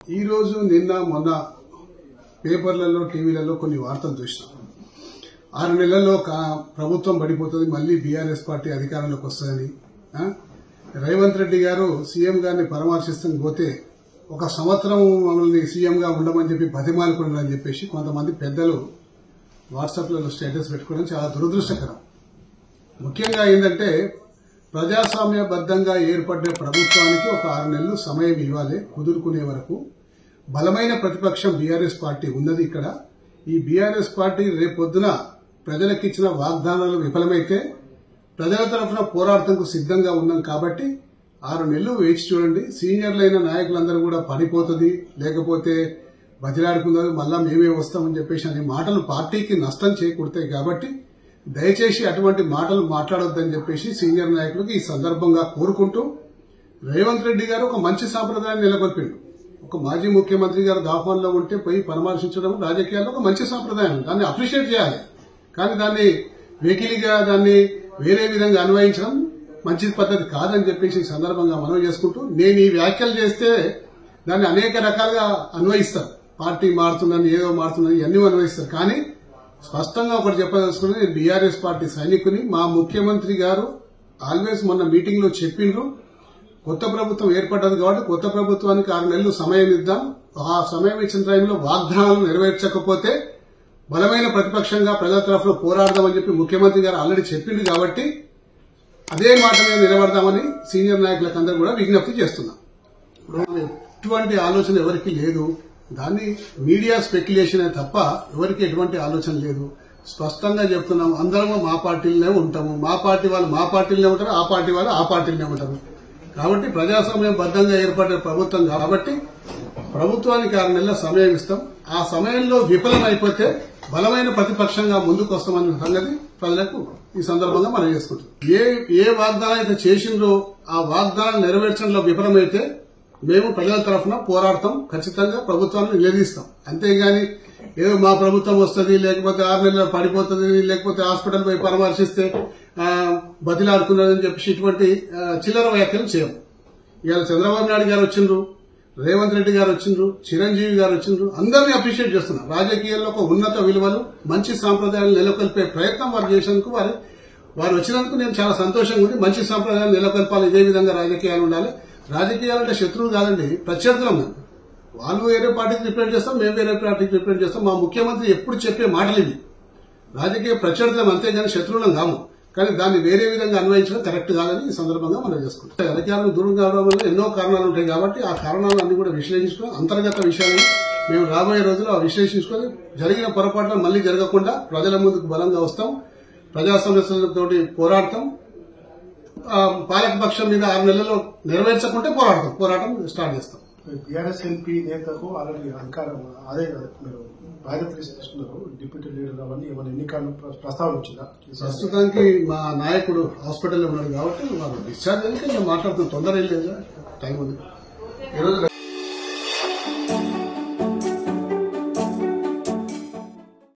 ఈ రోజు నిన్న మొన్న పేపర్లలో టీవీలలో కొన్ని వార్తలు చూసినాం ఆరు నెలల్లో కా- ప్రభుత్వం పడిపోతుంది మళ్ళీ బీఆర్ఎస్ పార్టీ అధికారంలోకి వస్తుందని ఆ? రేవంత్ రెడ్డి గారు సీఎం గారిని పరామర్శిస్తానికి పోతే ఒక సంవత్సరం మమ్మల్ని సీఎంగా ఉండమని చెప్పి బతిమాలుకున్నారని చెప్పేసి కొంతమంది పెద్దలు వాట్సాప్లలో స్టేటస్ పెట్టుకోవడం చాలా దురదృష్టకరం ముఖ్యంగా ఏంటంటే ప్రజాస్వామ్యబద్ధంగా ఏర్పడ్డ ప్రభుత్వానికి ఒక ఆరు నెలలు సమయం ఇవ్వాలి కుదురుకునే వరకు బలమైన ప్రతిపక్షం బీఆర్ఎస్ పార్టీ ఉన్నది ఇక్కడ ఈ బీఆర్ఎస్ పార్టీ రేపొద్దున ప్రజలకిచ్చిన వాగ్దానాలు విఫలమైతే ప్రజల తరఫున పోరాటంకు సిద్ధంగా ఉన్నాం కాబట్టి ఆరు నెలలు వేచి చూడండి సీనియర్లైన నాయకులందరూ కూడా పడిపోతుంది లేకపోతే బతిలాడుకున్నారు మళ్ళా మేమే వస్తామని చెప్పేసి అనే మాటలు పార్టీకి నష్టం చేకూడతాయి కాబట్టి దయచేసి అటువంటి మాటలు మాట్లాడొద్దని చెప్పేసి సీనియర్ నాయకులకు ఈ సందర్భంగా కోరుకుంటూ రేవంత్ రెడ్డి గారు ఒక మంచి సాంప్రదాయాన్ని నెలకొల్పిండు ఒక మాజీ ముఖ్యమంత్రి గారు దాహంలో ఉంటే పోయి పరామర్శించడం రాజకీయాల్లో ఒక మంచి సాంప్రదాయం దాన్ని అప్రిషియేట్ చేయాలి కానీ దాన్ని వెకిలిగా దాన్ని వేరే విధంగా అన్వయించడం మంచి పద్ధతి కాదని చెప్పేసి ఈ సందర్భంగా మనవి చేసుకుంటూ నేను ఈ వ్యాఖ్యలు చేస్తే దాన్ని అనేక రకాలుగా అన్వయిస్తారు పార్టీ మారుతుందని ఏదో మారుతుందని ఇవన్నీ అన్వయిస్తారు కానీ స్పష్టంగా ఒకటి చెప్పదలుచుకున్నది నేను బీఆర్ఎస్ పార్టీ సైనికుని మా ముఖ్యమంత్రి గారు ఆల్వేస్ మొన్న మీటింగ్ లో చెప్పిండ్రు కొత్త ప్రభుత్వం ఏర్పడ్డది కాబట్టి కొత్త ప్రభుత్వానికి ఆరు నెలలు సమయం ఇద్దాం ఆ సమయం ఇచ్చిన టైంలో వాగ్దానాలు నెరవేర్చకపోతే బలమైన ప్రతిపక్షంగా ప్రజల తరఫున పోరాడదామని చెప్పి ముఖ్యమంత్రి గారు ఆల్రెడీ చెప్పింది కాబట్టి అదే మాట మీద నిలబడదామని సీనియర్ నాయకులకు అందరూ కూడా విజ్ఞప్తి చేస్తున్నాం ఇప్పుడు ఎటువంటి ఆలోచన ఎవరికి లేదు దాన్ని మీడియా స్పెక్యులేషన్ తప్ప ఎవరికి ఎటువంటి ఆలోచన లేదు స్పష్టంగా చెప్తున్నాం అందరము మా పార్టీలోనే ఉంటాము మా పార్టీ వాళ్ళు మా పార్టీలోనే ఉంటారు ఆ పార్టీ వాళ్ళు ఆ పార్టీలోనే ఉంటారు కాబట్టి ప్రజాస్వామ్యం బద్దంగా ఏర్పడే ప్రభుత్వం కాబట్టి ప్రభుత్వానికి ఆరు నెలల సమయం ఇస్తాం ఆ సమయంలో విఫలం అయిపోతే బలమైన ప్రతిపక్షంగా ముందుకు వస్తామన్న సంగతి ప్రజలకు ఈ సందర్భంగా మనం చేసుకుంటాం ఏ ఏ వాగ్దానం అయితే చేసిండ్రో ఆ వాగ్దానం నెరవేర్చడంలో విఫలమైతే మేము ప్రజల తరఫున పోరాడతాం ఖచ్చితంగా ప్రభుత్వాన్ని నిలదీస్తాం అంతేగాని ఏదో మా ప్రభుత్వం వస్తుంది లేకపోతే ఆరు నెలలు పడిపోతుంది లేకపోతే హాస్పిటల్ పోయి పరామర్శిస్తే ఆ, బతిలాడుకున్నదని చెప్పేసి ఇటువంటి ఆ, చిల్లర వ్యాఖ్యలు చేయము ఇవాళ చంద్రబాబు నాయుడు గారు వచ్చిండ్రు రేవంత్ రెడ్డి గారు వచ్చిండ్రు చిరంజీవి గారు వచ్చిండ్రు అందరినీ అప్రిషియేట్ చేస్తున్నారు రాజకీయాల్లో ఒక ఉన్నత విలువలు మంచి సాంప్రదాయాలు నెలకొల్పే ప్రయత్నం వారు చేసేందుకు వారి వారు వచ్చినందుకు నేను చాలా సంతోషంగా ఉంది మంచి సాంప్రదాయాలు నెలకొల్పాలి ఇదే విధంగా రాజకీయాలు ఉండాలి రాజకీయాలు అంటే శత్రువు కాదండి ప్రత్యర్థులం మేము. వాళ్ళు వేరే పార్టీకి రిప్రజెంట్ చేస్తాం మేము వేరే పార్టీకి రిప్రజెంట్ చేస్తాం మా ముఖ్యమంత్రి ఎప్పుడు చెప్పే మాటలు ఇవి రాజకీయ ప్రత్యర్థులం అంతేగాని శత్రువులం కాము కానీ దాన్ని వేరే విధంగా అన్వయించడం కరెక్ట్ కాదని ఈ సందర్భంగా మనం చేసుకుంటాం రాజకీయాలను దూరం కావడం వల్ల ఎన్నో కారణాలు ఉంటాయి కాబట్టి ఆ కారణాలన్నీ కూడా విశ్లేషించుకుని అంతర్గత విషయాలను మేము రాబోయే రోజుల్లో ఆ విశ్లేషించుకొని జరిగిన పొరపాట్లు మళ్లీ జరగకుండా ప్రజల ముందుకు బలంగా వస్తాం ప్రజా సమస్యలతోటి పోరాడతాం ఆ, పాలకపక్షం మీద ఆరు నెలల్లో నెరవేర్చకుంటే పోరాడతాం పోరాటం స్టార్ట్ చేస్తాం టీఆర్ఎస్ ఎంపీ నేతకు ఆల్రెడీ అధికారం అదే మీరు బాధ్యత తీసుకున్నారు డిప్యూటీ లీడర్ అవన్నీ ఏమైనా ఎన్నికలు ప్ర- ప్రస్తావన వచ్చిందా ప్రస్తుతానికి మా నాయకుడు హాస్పిటల్లో ఉన్నాడు కాబట్టి వాళ్ళు డిశ్చార్జ్ అయితే నేను మాట్లాడుతున్న తొందర ఏం లేదు టైం ఉంది ఈరోజు